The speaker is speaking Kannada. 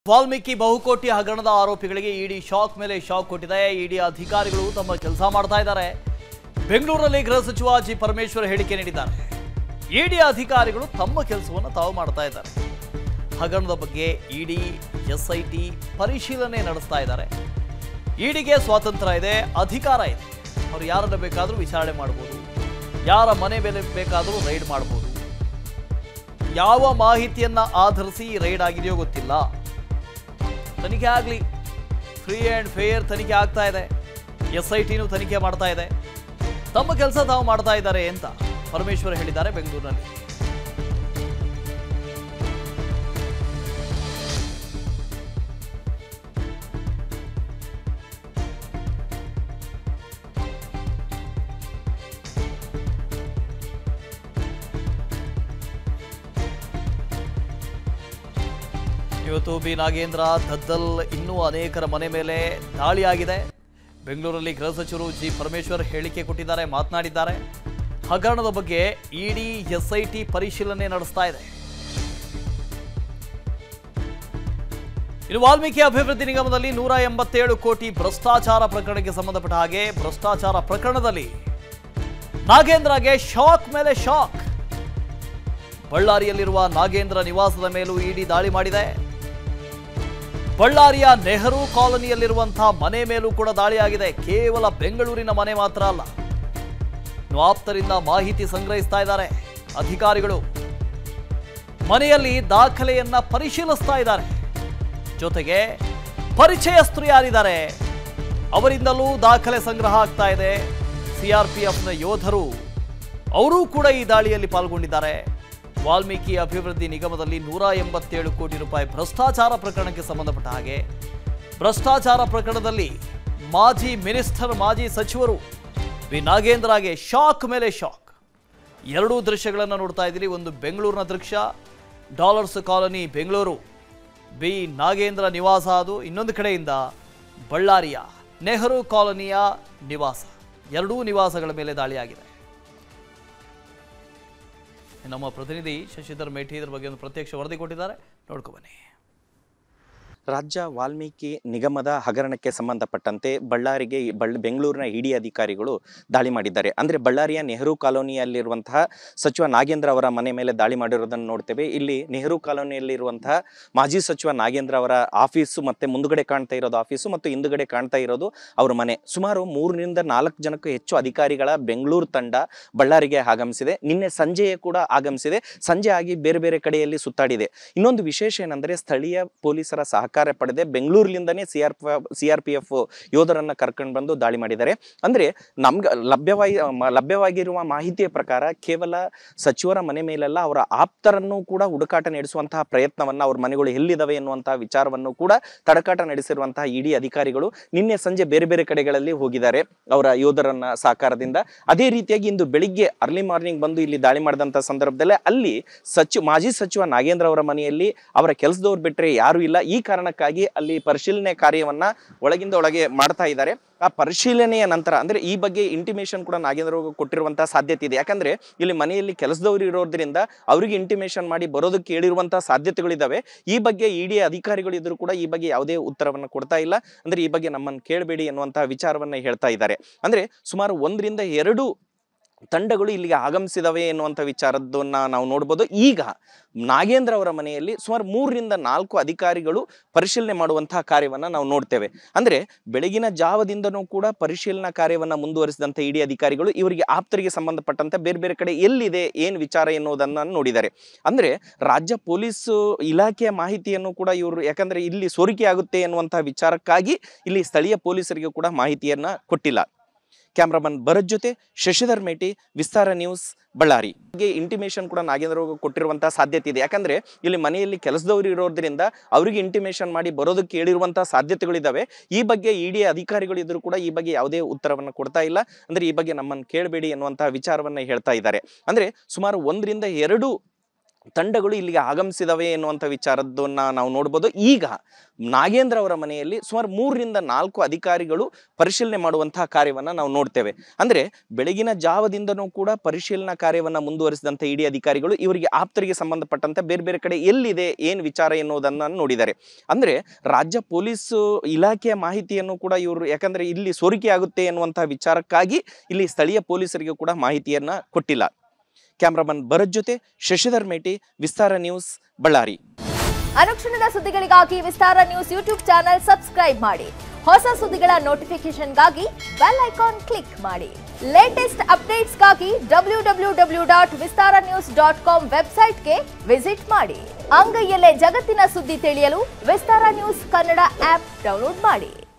ವಾಲ್ಮೀಕಿ ಬಹುಕೋಟಿ ಹಗರಣದ ಆರೋಪಿಗಳಿಗೆ ಇಡಿ ಶಾಕ್ ಮೇಲೆ ಶಾಕ್ ಕೊಟ್ಟಿದೆ ಇಡಿ ಅಧಿಕಾರಿಗಳು ತಮ್ಮ ಕೆಲಸ ಮಾಡ್ತಾ ಇದ್ದಾರೆ ಬೆಂಗಳೂರಲ್ಲಿ ಗೃಹ ಸಚಿವ ಜಿ ಪರಮೇಶ್ವರ್ ಹೇಳಿಕೆ ನೀಡಿದ್ದಾರೆ ಇಡಿ ಅಧಿಕಾರಿಗಳು ತಮ್ಮ ಕೆಲಸವನ್ನು ತಾವು ಮಾಡ್ತಾ ಇದ್ದಾರೆ ಹಗರಣದ ಬಗ್ಗೆ ಇಡಿ ಎಸ್ಐಟಿ ಪರಿಶೀಲನೆ ನಡೆಸ್ತಾ ಇದ್ದಾರೆ ಇಡಿಗೆ ಸ್ವಾತಂತ್ರ್ಯ ಇದೆ ಅಧಿಕಾರ ಇದೆ ಅವರು ಯಾರನ್ನ ಬೇಕಾದರೂ ವಿಚಾರಣೆ ಮಾಡ್ಬೋದು ಯಾರ ಮನೆ ಮೇಲೆ ಬೇಕಾದರೂ ರೈಡ್ ಮಾಡ್ಬೋದು ಯಾವ ಮಾಹಿತಿಯನ್ನ ಆಧರಿಸಿ ರೈಡ್ ಆಗಿದೆಯೋ ಗೊತ್ತಿಲ್ಲ ತನಿಖೆ ಆಗಲಿ ಫ್ರೀ ಆ್ಯಂಡ್ ಫೇರ್ ತನಿಖೆ ಆಗ್ತಾ ಇದೆ ಎಸ್ ಐ ಟಿನೂ ತನಿಖೆ ಮಾಡ್ತಾ ಇದೆ ತಮ್ಮ ಕೆಲಸ ತಾವು ಮಾಡ್ತಾ ಇದ್ದಾರೆ ಅಂತ ಪರಮೇಶ್ವರ್ ಹೇಳಿದ್ದಾರೆ ಬೆಂಗಳೂರಿನಲ್ಲಿ ಇವತ್ತು ಬಿ ನಾಗೇಂದ್ರ ದದ್ದಲ್ ಇನ್ನೂ ಅನೇಕರ ಮನೆ ಮೇಲೆ ದಾಳಿಯಾಗಿದೆ ಬೆಂಗಳೂರಲ್ಲಿ ಗೃಹ ಸಚಿವರು ಜಿ ಪರಮೇಶ್ವರ್ ಹೇಳಿಕೆ ಕೊಟ್ಟಿದ್ದಾರೆ ಮಾತನಾಡಿದ್ದಾರೆ ಹಗರಣದ ಬಗ್ಗೆ ಇಡಿ ಎಸ್ಐಟಿ ಪರಿಶೀಲನೆ ನಡೆಸ್ತಾ ಇದೆ ಇನ್ನು ವಾಲ್ಮೀಕಿ ಅಭಿವೃದ್ಧಿ ನಿಗಮದಲ್ಲಿ ನೂರ ಎಂಬತ್ತೇಳು ಕೋಟಿ ಭ್ರಷ್ಟಾಚಾರ ಪ್ರಕರಣಕ್ಕೆ ಸಂಬಂಧಪಟ್ಟ ಹಾಗೆ ಭ್ರಷ್ಟಾಚಾರ ಪ್ರಕರಣದಲ್ಲಿ ನಾಗೇಂದ್ರಗೆ ಶಾಕ್ ಮೇಲೆ ಶಾಕ್ ಬಳ್ಳಾರಿಯಲ್ಲಿರುವ ನಾಗೇಂದ್ರ ನಿವಾಸದ ಮೇಲೂ ಇಡಿ ದಾಳಿ ಮಾಡಿದೆ ಬಳ್ಳಾರಿಯ ನೆಹರು ಕಾಲೋನಿಯಲ್ಲಿರುವಂತಹ ಮನೆ ಮೇಲೂ ಕೂಡ ದಾಳಿಯಾಗಿದೆ ಕೇವಲ ಬೆಂಗಳೂರಿನ ಮನೆ ಮಾತ್ರ ಅಲ್ಲ ಇನ್ನು ಆಪ್ತರಿಂದ ಮಾಹಿತಿ ಸಂಗ್ರಹಿಸ್ತಾ ಇದ್ದಾರೆ ಅಧಿಕಾರಿಗಳು ಮನೆಯಲ್ಲಿ ದಾಖಲೆಯನ್ನ ಪರಿಶೀಲಿಸ್ತಾ ಇದ್ದಾರೆ ಜೊತೆಗೆ ಪರಿಚಯಸ್ಥರು ಯಾರಿದ್ದಾರೆ ಅವರಿಂದಲೂ ದಾಖಲೆ ಸಂಗ್ರಹ ಆಗ್ತಾ ಇದೆ ಸಿಆರ್ಪಿಎಫ್ನ ಯೋಧರು ಅವರೂ ಕೂಡ ಈ ದಾಳಿಯಲ್ಲಿ ಪಾಲ್ಗೊಂಡಿದ್ದಾರೆ ವಾಲ್ಮೀಕಿ ಅಭಿವೃದ್ಧಿ ನಿಗಮದಲ್ಲಿ ನೂರ ಎಂಬತ್ತೇಳು ಕೋಟಿ ರೂಪಾಯಿ ಭ್ರಷ್ಟಾಚಾರ ಪ್ರಕರಣಕ್ಕೆ ಸಂಬಂಧಪಟ್ಟ ಹಾಗೆ ಭ್ರಷ್ಟಾಚಾರ ಪ್ರಕರಣದಲ್ಲಿ ಮಾಜಿ ಮಿನಿಸ್ಟರ್ ಮಾಜಿ ಸಚಿವರು ವಿ ನಾಗೇಂದ್ರಗೆ ಶಾಕ್ ಮೇಲೆ ಶಾಕ್ ಎರಡೂ ದೃಶ್ಯಗಳನ್ನು ನೋಡ್ತಾ ಇದ್ದೀರಿ ಒಂದು ಬೆಂಗಳೂರಿನ ದೃಶ್ಯ Dollars Colony Bengaluru B Nagendra ನಿವಾಸ ಅದು ಇನ್ನೊಂದು ಕಡೆಯಿಂದ ಬಳ್ಳಾರಿಯ ನೆಹರು ಕಾಲೋನಿಯ ನಿವಾಸ ಎರಡೂ ನಿವಾಸಗಳ ಮೇಲೆ ದಾಳಿಯಾಗಿದೆ ನಮ್ಮ ಪ್ರತಿನಿಧಿ ಶಶಿಧರ್ ಮೇಠಿ ಇದರ ಬಗ್ಗೆ ಒಂದು ಪ್ರತ್ಯಕ್ಷ ವರದಿ ಕೊಟ್ಟಿದ್ದಾರೆ ನೋಡ್ಕೊ ಬನ್ನಿ ರಾಜ್ಯ ವಾಲ್ಮೀಕಿ ನಿಗಮದ ಹಗರಣಕ್ಕೆ ಸಂಬಂಧಪಟ್ಟಂತೆ ಬಳ್ಳಾರಿಗೆ ಈ ಬಳ್ಳ ಬೆಂಗಳೂರಿನ ಇಡಿ ಅಧಿಕಾರಿಗಳು ದಾಳಿ ಮಾಡಿದ್ದಾರೆ ಅಂದರೆ ಬಳ್ಳಾರಿಯ ನೆಹರು ಕಾಲೋನಿಯಲ್ಲಿರುವಂತಹ ಸಚಿವ ನಾಗೇಂದ್ರ ಅವರ ಮನೆ ಮೇಲೆ ದಾಳಿ ಮಾಡಿರೋದನ್ನು ನೋಡ್ತೇವೆ ಇಲ್ಲಿ ನೆಹರು ಕಾಲೋನಿಯಲ್ಲಿರುವಂತಹ ಮಾಜಿ ಸಚಿವ ನಾಗೇಂದ್ರ ಅವರ ಆಫೀಸು ಮತ್ತೆ ಮುಂದುಗಡೆ ಕಾಣ್ತಾ ಇರೋದು ಆಫೀಸು ಮತ್ತು ಹಿಂದುಗಡೆ ಕಾಣ್ತಾ ಇರೋದು ಅವರ ಮನೆ ಸುಮಾರು ಮೂರರಿಂದ ನಾಲ್ಕು ಜನಕ್ಕೂ ಹೆಚ್ಚು ಅಧಿಕಾರಿಗಳ ಬೆಂಗಳೂರು ತಂಡ ಬಳ್ಳಾರಿಗೆ ಆಗಮಿಸಿದೆ ನಿನ್ನೆ ಸಂಜೆಯೇ ಕೂಡ ಆಗಮಿಸಿದೆ ಸಂಜೆ ಆಗಿ ಬೇರೆ ಬೇರೆ ಕಡೆಯಲ್ಲಿ ಸುತ್ತಾಡಿದೆ ಇನ್ನೊಂದು ವಿಶೇಷ ಏನಂದ್ರೆ ಸ್ಥಳೀಯ ಪೊಲೀಸರ ಸಹಕಾರ ಪಡೆದೆ ಬೆಂಗಳೂರಿನಿಂದನೇ C R C R P F ಯೋಧರನ್ನ ಕರ್ಕೊಂಡು ಬಂದು ದಾಳಿ ಮಾಡಿದ್ದಾರೆ ಅಂದ್ರೆ ನಮ್ಗೆ ಲಭ್ಯವಾಗಿ ಮ- ಲಭ್ಯವಾಗಿರುವ ಮಾಹಿತಿಯ ಪ್ರಕಾರ ಕೇವಲ ಸಚಿವರ ಮನೆ ಮೇಲೆಲ್ಲ ಅವರ ಆಪ್ತರನ್ನು ಕೂಡ ಹುಡುಕಾಟ ನಡೆಸುವಂತಹ ಪ್ರಯತ್ನವನ್ನ ಅವ್ರ ಮನೆಗಳು ಎಲ್ಲಿದ್ದಾವೆ ಎನ್ನುವಂತಹ ವಿಚಾರವನ್ನು ಕೂಡ ತಡಕಾಟ ನಡೆಸಿರುವಂತಹ ಇಡಿ ಅಧಿಕಾರಿಗಳು ನಿನ್ನೆ ಸಂಜೆ ಬೇರೆ ಬೇರೆ ಕಡೆಗಳಲ್ಲಿ ಹೋಗಿದ್ದಾರೆ ಅವರ ಯೋಧರನ್ನ ಸಹಕಾರದಿಂದ ಅದೇ ರೀತಿಯಾಗಿ ಇಂದು ಬೆಳಿಗ್ಗೆ ಅರ್ಲಿ ಮಾರ್ನಿಂಗ್ ಬಂದು ಇಲ್ಲಿ ದಾಳಿ ಮಾಡಿದಂತ ಸಂದರ್ಭದಲ್ಲೇ ಅಲ್ಲಿ ಸಚಿವ ಮಾಜಿ ಸಚಿವ ನಾಗೇಂದ್ರ ಅವರ ಮನೆಯಲ್ಲಿ ಅವರ ಕೆಲಸದವ್ರು ಬಿಟ್ರೆ ಯಾರು ಇಲ್ಲ ಈ ಕಾರಣಕ್ಕಾಗಿ ಅಲ್ಲಿ ಪರಿಶೀಲನೆ ಕಾರ್ಯವನ್ನ ಒಳಗಿಂದ ಒಳಗೆ ಮಾಡ್ತಾ ಇದ್ದಾರೆ ಆ ಪರಿಶೀಲನೆಯ ನಂತರ ಅಂದ್ರೆ ಈ ಬಗ್ಗೆ ಇಂಟಿಮೇಷನ್ ಕೂಡ ನಾಗೇಂದ್ರ ಅವ್ರಿಗೆ ಕೊಟ್ಟಿರುವಂತಹ ಸಾಧ್ಯತೆ ಇದೆ ಯಾಕಂದ್ರೆ ಇಲ್ಲಿ ಮನೆಯಲ್ಲಿ ಕೆಲಸದವರು ಇರೋದ್ರಿಂದ ಅವರಿಗೆ ಇಂಟಿಮೇಷನ್ ಮಾಡಿ ಬರೋದಕ್ಕೆ ಹೇಳಿರುವಂತಹ ಸಾಧ್ಯತೆಗಳಿದಾವೆ ಈ ಬಗ್ಗೆ ಇಡಿ ಅಧಿಕಾರಿಗಳು ಇದ್ರು ಕೂಡ ಈ ಬಗ್ಗೆ ಯಾವುದೇ ಉತ್ತರವನ್ನು ಕೊಡ್ತಾ ಇಲ್ಲ ಅಂದ್ರೆ ಈ ಬಗ್ಗೆ ನಮ್ಮನ್ನು ಕೇಳಬೇಡಿ ಎನ್ನುವಂತಹ ವಿಚಾರವನ್ನ ಹೇಳ್ತಾ ಇದ್ದಾರೆ ಅಂದ್ರೆ ಸುಮಾರು ಒಂದರಿಂದ ಎರಡು ತಂಡಗಳು ಇಲ್ಲಿಗೆ ಆಗಮಿಸಿದವೆ ಎನ್ನುವಂಥ ವಿಚಾರದನ್ನ ನಾವು ನೋಡ್ಬೋದು ಈಗ ನಾಗೇಂದ್ರ ಅವರ ಮನೆಯಲ್ಲಿ ಸುಮಾರು ಮೂರರಿಂದ ನಾಲ್ಕು ಅಧಿಕಾರಿಗಳು ಪರಿಶೀಲನೆ ಮಾಡುವಂತಹ ಕಾರ್ಯವನ್ನ ನಾವು ನೋಡ್ತೇವೆ ಅಂದ್ರೆ ಬೆಳಗಿನ ಜಾವದಿಂದನೂ ಕೂಡ ಪರಿಶೀಲನಾ ಕಾರ್ಯವನ್ನ ಮುಂದುವರಿಸಿದಂಥ ಇಡಿ ಅಧಿಕಾರಿಗಳು ಇವರಿಗೆ ಆಪ್ತರಿಗೆ ಸಂಬಂಧಪಟ್ಟಂತೆ ಬೇರೆ ಬೇರೆ ಕಡೆ ಎಲ್ಲಿದೆ ಏನು ವಿಚಾರ ಎನ್ನುವುದನ್ನ ನೋಡಿದ್ದಾರೆ ಅಂದ್ರೆ ರಾಜ್ಯ ಪೊಲೀಸ್ ಇಲಾಖೆಯ ಮಾಹಿತಿಯನ್ನು ಕೂಡ ಇವರು ಯಾಕಂದ್ರೆ ಇಲ್ಲಿ ಸೋರಿಕೆ ಆಗುತ್ತೆ ಎನ್ನುವಂತಹ ವಿಚಾರಕ್ಕಾಗಿ ಇಲ್ಲಿ ಸ್ಥಳೀಯ ಪೊಲೀಸರಿಗೆ ಕೂಡ ಮಾಹಿತಿಯನ್ನ ಕೊಟ್ಟಿಲ್ಲ ಕ್ಯಾಮ್ರಾಮನ್ ಭರತ್ ಜೊತೆ ಶಶಿಧರ್ ಮೇಟಿ ವಿಸ್ತಾರ ನ್ಯೂಸ್ ಬಳ್ಳಾರಿ ಹಾಗೆ ಇಂಟಿಮೇಷನ್ ಕೂಡ ನಾಗೇಂದ್ರ ಅವ್ರಿಗೆ ಕೊಟ್ಟಿರುವಂತಹ ಸಾಧ್ಯತೆ ಇದೆ ಯಾಕಂದ್ರೆ ಇಲ್ಲಿ ಮನೆಯಲ್ಲಿ ಕೆಲಸದವರು ಇರೋದ್ರಿಂದ ಅವರಿಗೆ ಇಂಟಿಮೇಷನ್ ಮಾಡಿ ಬರೋದಕ್ಕೆ ಹೇಳಿರುವಂತಹ ಸಾಧ್ಯತೆಗಳಿದಾವೆ ಈ ಬಗ್ಗೆ ಇಡಿ ಅಧಿಕಾರಿಗಳು ಇದ್ರು ಕೂಡ ಈ ಬಗ್ಗೆ ಯಾವುದೇ ಉತ್ತರವನ್ನು ಕೊಡ್ತಾ ಇಲ್ಲ ಅಂದ್ರೆ ಈ ಬಗ್ಗೆ ನಮ್ಮನ್ನು ಕೇಳಬೇಡಿ ಎನ್ನುವಂತಹ ವಿಚಾರವನ್ನ ಹೇಳ್ತಾ ಇದ್ದಾರೆ ಅಂದ್ರೆ ಸುಮಾರು ಒಂದರಿಂದ ಎರಡು ತಂಡಗಳು ಇಲ್ಲಿಗೆ ಆಗಮಿಸಿದವೆ ಎನ್ನುವಂಥ ವಿಚಾರದನ್ನ ನಾವು ನೋಡ್ಬೋದು ಈಗ ನಾಗೇಂದ್ರ ಅವರ ಮನೆಯಲ್ಲಿ ಸುಮಾರು ಮೂರರಿಂದ ನಾಲ್ಕು ಅಧಿಕಾರಿಗಳು ಪರಿಶೀಲನೆ ಮಾಡುವಂತಹ ಕಾರ್ಯವನ್ನ ನಾವು ನೋಡ್ತೇವೆ ಅಂದ್ರೆ ಬೆಳಗಿನ ಜಾವದಿಂದನೂ ಕೂಡ ಪರಿಶೀಲನಾ ಕಾರ್ಯವನ್ನ ಮುಂದುವರಿಸಿದಂಥ ಇಡಿ ಅಧಿಕಾರಿಗಳು ಇವರಿಗೆ ಆಪ್ತರಿಗೆ ಸಂಬಂಧಪಟ್ಟಂತೆ ಬೇರೆ ಬೇರೆ ಕಡೆ ಎಲ್ಲಿದೆ ಏನು ವಿಚಾರ ಎನ್ನುವುದನ್ನ ನೋಡಿದ್ದಾರೆ ಅಂದ್ರೆ ರಾಜ್ಯ ಪೊಲೀಸ್ ಇಲಾಖೆಯ ಮಾಹಿತಿಯನ್ನು ಕೂಡ ಇವರು ಯಾಕಂದ್ರೆ ಇಲ್ಲಿ ಸೋರಿಕೆ ಆಗುತ್ತೆ ಎನ್ನುವಂತಹ ವಿಚಾರಕ್ಕಾಗಿ ಇಲ್ಲಿ ಸ್ಥಳೀಯ ಪೊಲೀಸರಿಗೂ ಕೂಡ ಮಾಹಿತಿಯನ್ನ ಕೊಟ್ಟಿಲ್ಲ ಕ್ಯಾಮ್ರಾಮನ್ ಭರತ್ ಜೊತೆ ಶಶಿಧರ್ ಮೇಟಿ ವಿಸ್ತಾರ ನ್ಯೂಸ್ ಬಳ್ಳಾರಿ ಅನುಕ್ಷಣದ ಸುದ್ದಿಗಳಿಗಾಗಿ Vistara news YouTube channel subscribe ಮಾಡಿ ಹೊಸ ಸುದ್ದಿಗಳ ನೋಟಿಫಿಕೇಶನ್ಗಾಗಿ ಬೆಲ್ ಐಕಾನ್ ಕ್ಲಿಕ್ ಮಾಡಿ ಲೇಟೆಸ್ಟ್ ಅಪ್ಡೇಟ್ಸ್ಗಾಗಿ W W W dot Vistara news dot com ವೆಬ್ಸೈಟ್ಗೆ ವಿಸಿಟ್ ಮಾಡಿ ಅಂಗೈಯಲ್ಲೇ ಜಗತ್ತಿನ ಸುದ್ದಿ ತಿಳಿಯಲು Vistara news Kannada app download ಮಾಡಿ